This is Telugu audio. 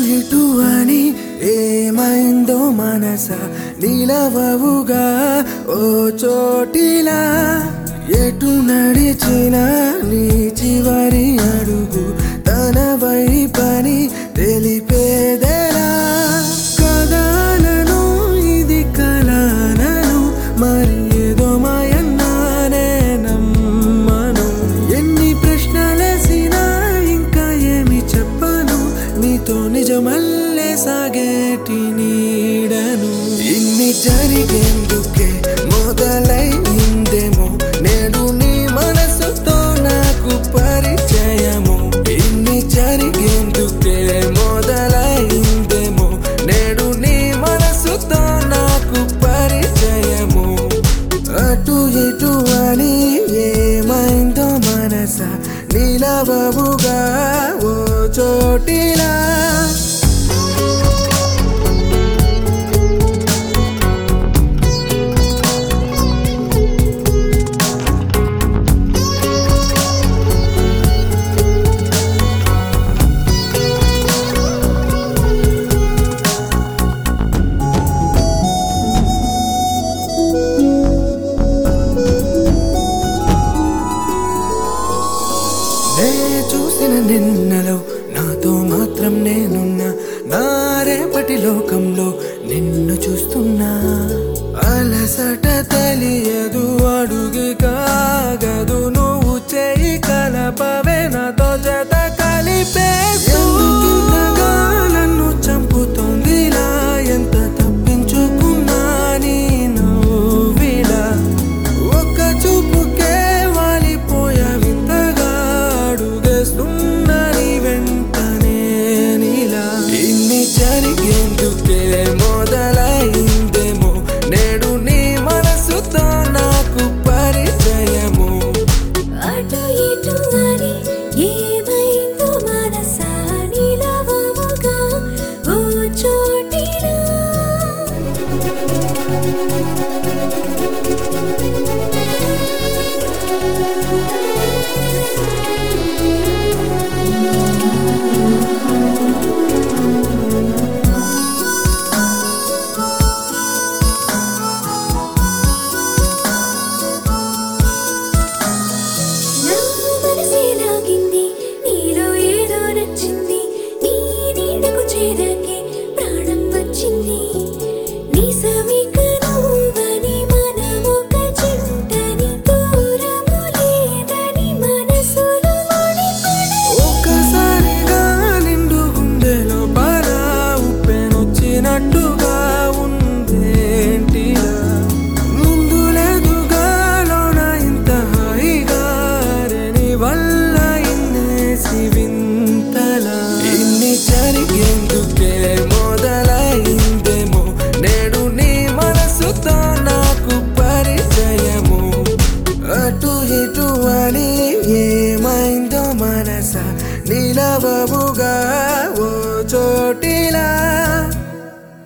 ఇటు అని ఏమైందో మనస నిలవవుగా ఓ చోటిలా ఎటు నడిచినా నీ చివరి అడుగు తన వైపని తెలిపేదెలా కథలను ఇది కలనను మరి ఏదో మాయన్నానే నమ్మను ఎన్ని ప్రశ్నలేసినా ఇంకా ఏమి చెప్పను నీతో నిజమల్లే సాగేటి నీడను ఇన్ని జరిగేందుకే మొదలైందేమో నేడు నీ మనసుతో నాకు పరిచయము ఇన్ని జరిగేందుకే మొదలైందేమో నేడు నీ మనసుతో నాకు పరిచయము అటు ఇటు అని ఏమైందో మనస నిలవవుగా ఓ చోటిలా నే చూసిన నిన్నలో నాతో మాత్రం నేనున్నా నా రేపటి లోకంలో నిన్ను చూస్తున్నా అలసట తెలియదు అడుగు కాగదు నువ్వు చేయి కలపవే నాతో జత కలిపేసు ఎందుకింతగా నన్ను చంపుతోందిలా ఎంత తప్పించుకున్నా నీ నవ్విలా ఒక్క చూపుకే వాలిపోయా వింతగా అడుగేస్తున్నా నీ వెంటనే నీలా ఇన్ని జరిగేందుకే మొదలైందేమో నేడు నీ మనసుతో నాకు పరిచయము అటు ఇటు అని ఏమైందో మనసా నిలవవుగా ఓ చోటిలా నా మనసే లాగింది నీలో ఏదో నచ్చింది నీ నీడకు చేరాకే ప్రాణం వచ్చింది నీ సమీక నువ్వని మనమొక జంటని దూరము లేదని మనసులో ముడిపడి ఒక్కసారిగా నిండు గుండెలో బాల ఉప్పెనొచ్చినట్టుగా ఉందేంటిలా ముందు లేదుగాలోన ఇంత హాయిగా నీ వల్ల ఇన్నేసి వింతలా ఇన్ని జరిగేందుకే మొదలైందేమో నేడు నీ మనసుతో నాకు పరిచయము అటు ఇటు అని ఏమైందో మనస నిలవవు